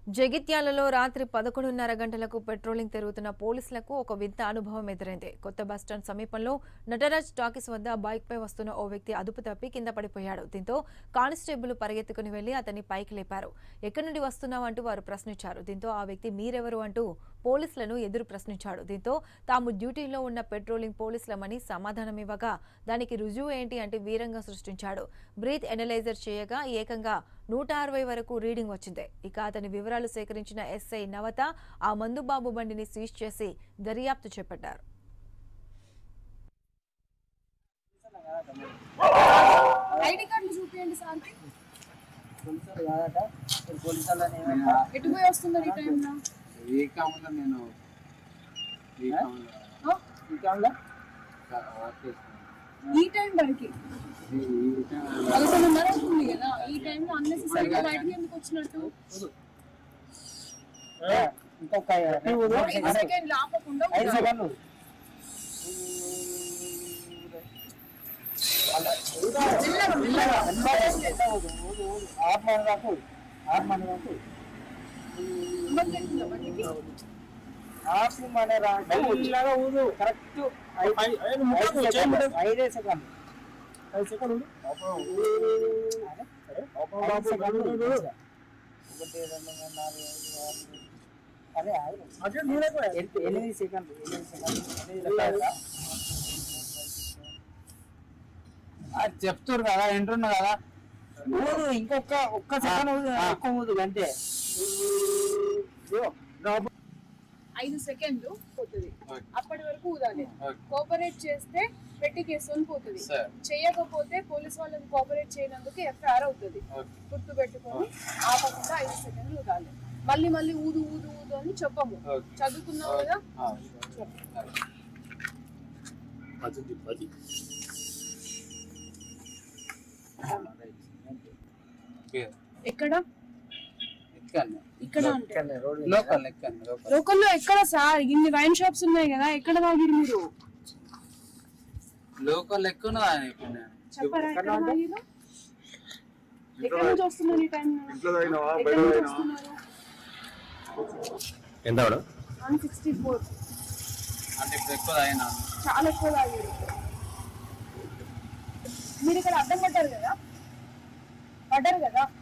జగిత్యాలలో రాత్రి పదకొండున్నర గంటలకు పెట్రోలింగ్ తిరుగుతున్న పోలీసులకు ఒక వింత అనుభవం ఎదురైంది కొత్త బస్టాండ్ సమీపంలో నటరాజ్ టాకీస్ వద్ద బైక్పై వస్తున్న ఓ వ్యక్తి అదుపు తప్పి కింద పడిపోయాడు దీంతో కానిస్టేబుల్ పరిగెత్తుకుని వెళ్లి అతన్ని పైకి లేపారు ఎక్కడి నుండి వస్తున్నావు అంటూ వారు ప్రశ్నించారు దీంతో ఆ వ్యక్తి మీరెవరు అంటూ పోలీసులను ఎదురు ప్రశ్నించాడు దీంతో తాము డ్యూటీలో ఉన్న పెట్రోలింగ్ పోలీసులమని సమాధానమివ్వగా దానికి రుజువు ఏంటి అంటే వీరంగా సృష్టించాడు బ్రీత్ ఎనలైజర్ చేయగా ఏకంగా నూట అరవై వరకు రీడింగ్ వచ్చింది ఇక అతని వివరాలు సేకరించిన ఎస్ఐ నవత ఆ మందుబాబు బండిని సీజ్ చేసి దర్యాప్తు చేపట్టారు ఐడి కార్డులు చూపించండి సార్కి పోలీసులు కాదట ఇప్పుడు పోలీసు వాళ్ళని ఏమంటా ఎటు పోయి వస్తున్నారు ఈ టైంలో ఈ కాలంలో నేను ఈ కాలంలో ఈ టైంలో వర్క్ చేస్తున్నాను ఈ టైం వరకు ఈ- ఈ కాలంలో పదకొండున్నర అవుతుంది కదా ఈ టైంలో అన్నెసెసరీగా బయటకి ఎందుకు వచ్చినట్టు ఇంకొక ఐదు సెకండ్లు ఆపకుండా ఐదు ఉండాలి. సెకండ్లు మెల్లగా, మెల్లగా. ఆరు మంది వరకు ఆరు మంది వరకు నెంబర్ తెలిసిందా బండికి? ఆపు మన మెల్లగా ఊదు కరెక్ట్ ఐదే సెకండ్ ఐదు సెకండ్ ఐదు సెకండ్ ఒకటి రెండు మూడు నాలుగు ఐదు ఆరు ఏడు. అదే ఎనిమిది ఎనిమిది సెకండ్లు ఎనిమిది సెకండ్లు ఎనిమిది లెక్కలుగా. అది చెప్తారు కదా వింటున్నా కదా ఊదు ఇంకొక ఒక్క సెకండ్ ఊదు ఆ. ఎక్కువ ఊదు అంతే ఐదు సెకండ్లు పోతుంది ఓకే. అప్పటి వరకు ఊదాలి ఓకే. కోఆపరేట్ చేస్తే పెట్టి కేసుకొని పోతుంది సరే. చేయకపోతే పోలీస్ వాళ్ళని కోఆపరేట్ చేయనందుకు ఎఫ్ఐఆర్ అవుతుంది ఓకే. గుర్తు పెట్టుకొని ఆపకుండా ఐదు సెకండ్లు ఊదాలి మళ్ళీ మళ్ళీ ఊదు ఊదు ఊదు అని చెప్పము ఓకే. చదువుకున్నావు కదా ఆ. ఓకే. ఎక్కడ ఎక్కండి ఇక్కడ అంటే లోకల్ ఎక్కండి లోకల్ లోకల్లో ఎక్కడ సార్ ఇన్ని వైన్ షాప్స్ ఉన్నాయి కదా ఎక్కడ తాగిరు మీరు లోకల్ ఎక్కువ ఇప్పుడు నేను చెప్పరా ఎక్కడ తాగిరు ఎక్కడ నుంచి వస్తున్నారు ఈ టైం ఎక్కడ నుంచి వస్తున్నారు ఎంత మేడం వన్ సిక్స్టీ ఫోర్ అంటే ఇప్పుడు ఎక్కువ అయినా చాలా ఎక్కువ తాగారు మీరు ఇక్కడ అడ్డం పడ్డారు కదా పడ్డారు కదా